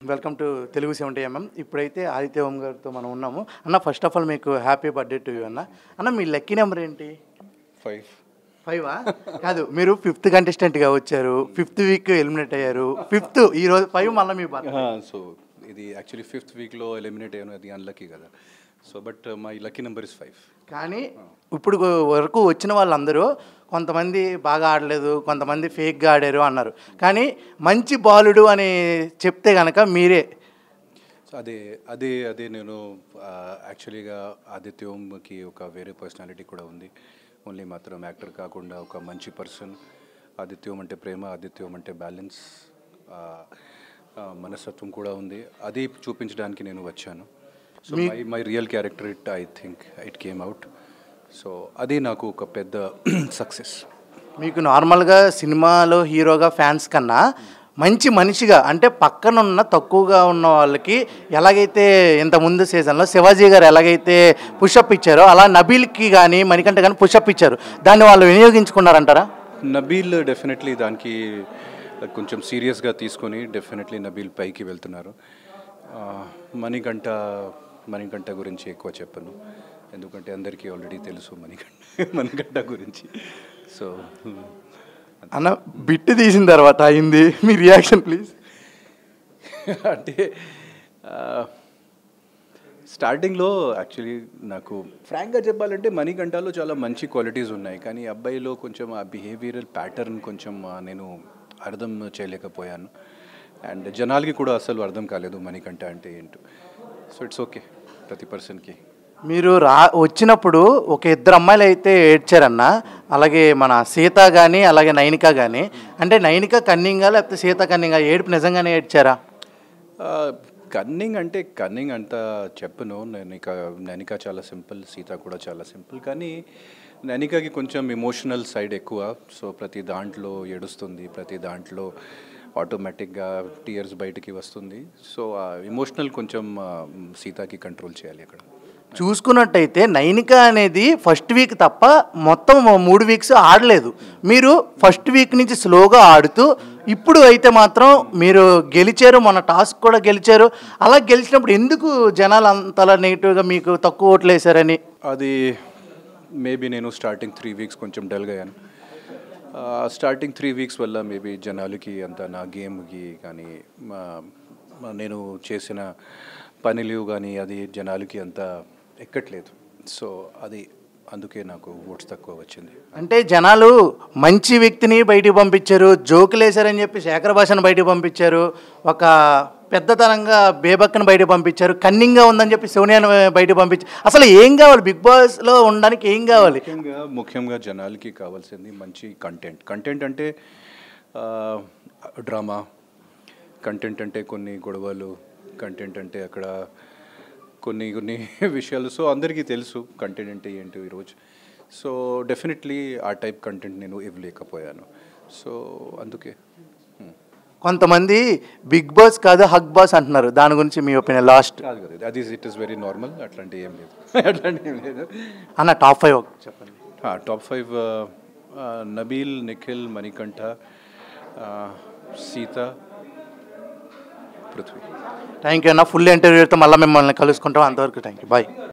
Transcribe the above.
Welcome to Telugu seventy MM ఇప్పుడైతే ఆదిత్య ఓం గారితో మనం ఉన్నాము అన్న ఫస్ట్ ఆఫ్ ఆల్ మీకు హ్యాపీ బర్త్డే టు యూ అన్న అన్న మీ లక్కీ నెంబర్ ఏంటి ఫైవ్ ఫైవా కాదు మీరు ఫిఫ్త్ కంటెస్టెంట్గా వచ్చారు ఫిఫ్త్ వీక్ ఎలిమినేట్ అయ్యారు ఫిఫ్త్ ఈ రోజు ఫైవ్ మళ్ళీ మీ బర్త్ సో ఇది యాక్చువల్లీ ఫిఫ్త్ వీక్లో ఎలిమినేట్ అయ్యాను అది అన్లక్కీ కదా so but my lucky number is five కానీ ఇప్పుడు వరకు వచ్చిన వాళ్ళందరూ కొంతమంది బాగా ఆడలేదు కొంతమంది ఫేక్గా ఆడారు అన్నారు కానీ మంచి బాలుడు అని చెప్తే కనుక మీరే సో అదే అదే అదే నేను యాక్చువల్లీగా ఆదిత్యంకి ఒక వేరే పర్సనాలిటీ కూడా ఉంది ఓన్లీ మాత్రం యాక్టర్ కాకుండా ఒక మంచి పర్సన్ ఆదిత్యం అంటే ప్రేమ ఆదిత్యం అంటే బ్యాలెన్స్ మనస్తత్వం కూడా ఉంది అది చూపించడానికి నేను వచ్చాను so my my real character it I think it came out so అది నాకు ఒక పెద్ద సక్సెస్ మీకు నార్మల్గా సినిమాలో హీరోగా ఫ్యాన్స్ కన్నా మంచి మనిషిగా అంటే పక్కన ఉన్న తక్కువగా ఉన్న వాళ్ళకి ఎలాగైతే ఇంత ముందు సీజన్లో శివాజీ గారు ఎలాగైతే పుషప్ ఇచ్చారో అలా నబీల్కి కానీ మణికంఠ కానీ పుషప్ ఇచ్చారు దాన్ని వాళ్ళు వినియోగించుకున్నారంటారా నబీల్ డెఫినెట్లీ దానికి కొంచెం సీరియస్గా తీసుకొని డెఫినెట్లీ నబీల్ పైకి వెళ్తున్నారు ఆ, మణికంఠ మణికంఠ గురించి ఎక్కువ చెప్పను ఎందుకంటే అందరికీ ఆల్రెడీ తెలుసు మణికంఠ మణికంఠ గురించి సో అన్న బిట్టు తీసిన తర్వాత అయింది మీ రియాక్షన్ ప్లీజ్ అంటే స్టార్టింగ్లో యాక్చువల్లీ నాకు ఫ్రాంక్గా చెప్పాలంటే మణికంఠలో చాలా మంచి క్వాలిటీస్ ఉన్నాయి కానీ అబ్బాయిలో కొంచెం ఆ బిహేవియరల్ ప్యాటర్న్ కొంచెం ఆ, నేను అర్థం చేయలేకపోయాను అండ్ జనాలకి కూడా అసలు అర్థం కాలేదు మణికంఠ అంటే ఏంటో సో ఇట్స్ ఓకే ప్రతి పర్సన్కి మీరు రా వచ్చినప్పుడు ఒక ఇద్దరు అమ్మాయిలు అయితే ఏడ్చారన్న అలాగే మన సీత కానీ అలాగే నైనిక కానీ అంటే నైనిక కన్నింగా లేకపోతే సీత కన్నింగా ఏడుపు నిజంగానే ఏడ్చారా కన్నింగ్ అంటే కన్నింగ్ అంత చెప్పను ననిక ననిక చాలా సింపుల్ సీత కూడా చాలా సింపుల్ కానీ ననికకి కొంచెం ఎమోషనల్ సైడ్ ఎక్కువ సో ప్రతి దాంట్లో ఏడుస్తుంది ప్రతి దాంట్లో ఆటోమేటిక్గా టీయర్స్ బయటికి వస్తుంది సో ఆ ఎమోషనల్ కొంచెం ఆ, సీతకి కంట్రోల్ చేయాలి అక్కడ చూసుకున్నట్టయితే నైనిక అనేది ఫస్ట్ వీక్ తప్ప మొత్తం మూడు వీక్స్ ఆడలేదు మీరు ఫస్ట్ వీక్ నుంచి స్లోగా ఆడుతూ ఇప్పుడు అయితే మాత్రం మీరు గెలిచారు మన టాస్క్ కూడా గెలిచారు అలా గెలిచినప్పుడు ఎందుకు జనాలు అంతలా నెగిటివ్గా మీకు తక్కువ ఓట్లు వేశారని అది మేబీ నేను స్టార్టింగ్ త్రీ వీక్స్ కొంచెం డల్గా అయ్యాను స్టార్టింగ్ త్రీ వీక్స్ వల్ల మేబీ జనాలకి అంత నా గేమ్కి కానీ మా- మా నేను చేసిన పనులు కానీ అది జనాలకి అంత ఎక్కట్లేదు సో అది అందుకే నాకు ఓట్స్ తక్కువ వచ్చింది అంటే జనాలు మంచి వ్యక్తిని బయటికి పంపించారు జోకులు వేశారని చెప్పి శేఖర భాషను బయటికి పంపించారు ఒక పెద్దతనంగా బేబక్కను బయటకు పంపించారు కన్నింగ్గా ఉందని చెప్పి సోనియాను బయటకు పంపించారు అసలు ఏం కావాలి బిగ్ బాస్లో ఉండడానికి ఏం కావాలి ముఖ్యంగా ముఖ్యంగా జనాలకి కావాల్సింది మంచి కంటెంట్ కంటెంట్ అంటే డ్రామా కంటెంట్ అంటే కొన్ని గొడవలు కంటెంట్ అంటే అక్కడ కొన్ని కొన్ని విషయాలు సో అందరికీ తెలుసు కంటెంట్ అంటే ఏంటో ఈరోజు సో డెఫినెట్లీ ఆ టైప్ కంటెంట్ నేను ఇవ్వలేకపోయాను సో అందుకే hmm. కొంతమంది బిగ్ బాస్ కాదు హగ్ బాస్ అంటున్నారు దాని గురించి మీ ఒపీనియన్ లాస్ట్ కాదు కదా అది ఇట్ ఇస్ వెరీ నార్మల్ అట్లాంటి ఏం లేదు అట్లాంటి ఏం లేదు అన్న టాప్ ఫైవ్ చెప్పండి టాప్ ఫైవ్ నబీల్ నిఖిల్ మణికంఠ ఆ, సీత పృథ్వీ థ్యాంక్ యూ అన్న ఫుల్ ఇంటర్వ్యూతో మళ్ళీ మిమ్మల్ని కలుసుకుంటాం అంతవరకు థ్యాంక్ యూ బాయ్